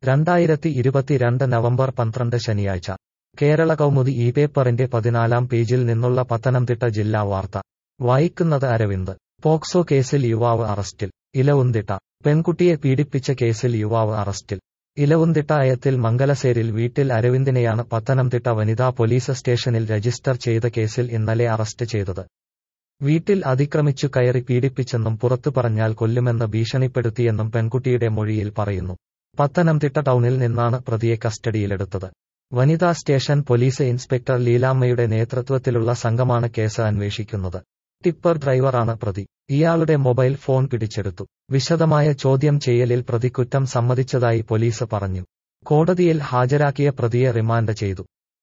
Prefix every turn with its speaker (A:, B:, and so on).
A: രണ്ടായിരത്തി ഇരുപത്തിരണ്ട് നവംബർ പന്ത്രണ്ട് ശനിയാഴ്ച കേരള കൗമുദി ഈ പേപ്പറിന്റെ പതിനാലാം പേജിൽ നിന്നുള്ള പത്തനംതിട്ട ജില്ലാ വാർത്ത വായിക്കുന്നത് അരവിന്ദ് പോക്സോ കേസിൽ യുവാവ് അറസ്റ്റിൽ ഇലവുന്തിട്ട പെൺകുട്ടിയെ പീഡിപ്പിച്ച കേസിൽ യുവാവ് അറസ്റ്റിൽ ഇലവുന്തിട്ട അയത്തിൽ മംഗലസേരിൽ വീട്ടിൽ അരവിന്ദിനെയാണ് പത്തനംതിട്ട വനിതാ പോലീസ് സ്റ്റേഷനിൽ രജിസ്റ്റർ ചെയ്ത കേസിൽ ഇന്നലെ അറസ്റ്റ് ചെയ്തത് വീട്ടിൽ അതിക്രമിച്ചു കയറി പീഡിപ്പിച്ചെന്നും പുറത്തു പറഞ്ഞാൽ കൊല്ലുമെന്ന് ഭീഷണിപ്പെടുത്തിയെന്നും പെൺകുട്ടിയുടെ മൊഴിയിൽ പറയുന്നു പത്തനംതിട്ട ടൗണിൽ നിന്നാണ് പ്രതിയെ കസ്റ്റഡിയിലെടുത്തത് വനിതാ സ്റ്റേഷൻ പോലീസ് ഇൻസ്പെക്ടർ ലീലാമ്മയുടെ നേതൃത്വത്തിലുള്ള സംഘമാണ് കേസ് അന്വേഷിക്കുന്നത് ടിപ്പർ ഡ്രൈവറാണ് പ്രതി ഇയാളുടെ മൊബൈൽ ഫോൺ പിടിച്ചെടുത്തു വിശദമായ ചോദ്യം ചെയ്യലിൽ പ്രതി കുറ്റം സമ്മതിച്ചതായി പോലീസ് പറഞ്ഞു കോടതിയിൽ ഹാജരാക്കിയ പ്രതിയെ റിമാൻഡ് ചെയ്തു